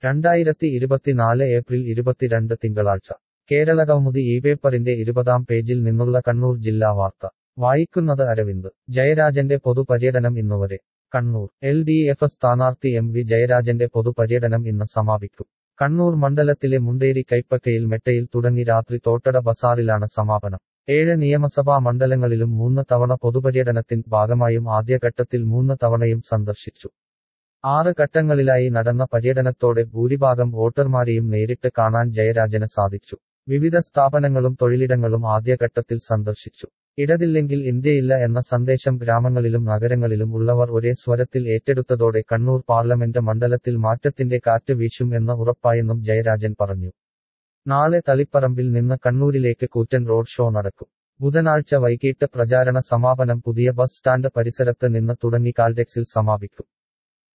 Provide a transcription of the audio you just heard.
രണ്ടായിരത്തി ഇരുപത്തിനാല് ഏപ്രിൽ ഇരുപത്തിരണ്ട് തിങ്കളാഴ്ച കേരളകൗമുദി ഈ പേപ്പറിന്റെ ഇരുപതാം പേജിൽ നിന്നുള്ള കണ്ണൂർ ജില്ലാ വാർത്ത വായിക്കുന്നത് അരവിന്ദ് ജയരാജന്റെ പൊതുപര്യടനം ഇന്നുവരെ കണ്ണൂർ എൽ ഡി എഫ് സ്ഥാനാർത്ഥി എം വി ജയരാജന്റെ പൊതുപര്യടനം ഇന്ന് സമാപിക്കും കണ്ണൂർ മണ്ഡലത്തിലെ മുണ്ടേരി കൈപ്പക്കയിൽ മെട്ടയിൽ തുടങ്ങി രാത്രി തോട്ടട ബസാറിലാണ് സമാപനം ഏഴ് നിയമസഭാ മണ്ഡലങ്ങളിലും മൂന്ന് തവണ പൊതുപര്യടനത്തിൻ ഭാഗമായും ആദ്യഘട്ടത്തിൽ മൂന്ന് തവണയും സന്ദർശിച്ചു ആറ് ഘട്ടങ്ങളിലായി നടന്ന പര്യടനത്തോടെ ഭൂരിഭാഗം വോട്ടർമാരെയും നേരിട്ട് കാണാൻ ജയരാജന് സാധിച്ചു വിവിധ സ്ഥാപനങ്ങളും തൊഴിലിടങ്ങളും ആദ്യഘട്ടത്തിൽ സന്ദർശിച്ചു ഇടതില്ലെങ്കിൽ ഇന്ത്യയില്ല എന്ന സന്ദേശം ഗ്രാമങ്ങളിലും നഗരങ്ങളിലും ഉള്ളവർ ഒരേ സ്വരത്തിൽ ഏറ്റെടുത്തതോടെ കണ്ണൂർ പാർലമെന്റ് മണ്ഡലത്തിൽ മാറ്റത്തിന്റെ കാറ്റ് വീശും എന്ന് ഉറപ്പായെന്നും ജയരാജൻ പറഞ്ഞു നാളെ തളിപ്പറമ്പിൽ നിന്ന് കണ്ണൂരിലേക്ക് കൂറ്റൻ റോഡ് ഷോ നടക്കും ബുധനാഴ്ച വൈകിട്ട് പ്രചാരണ സമാപനം പുതിയ ബസ് സ്റ്റാൻഡ് പരിസരത്ത് നിന്ന് തുടങ്ങി കാൽടെക്സിൽ സമാപിക്കും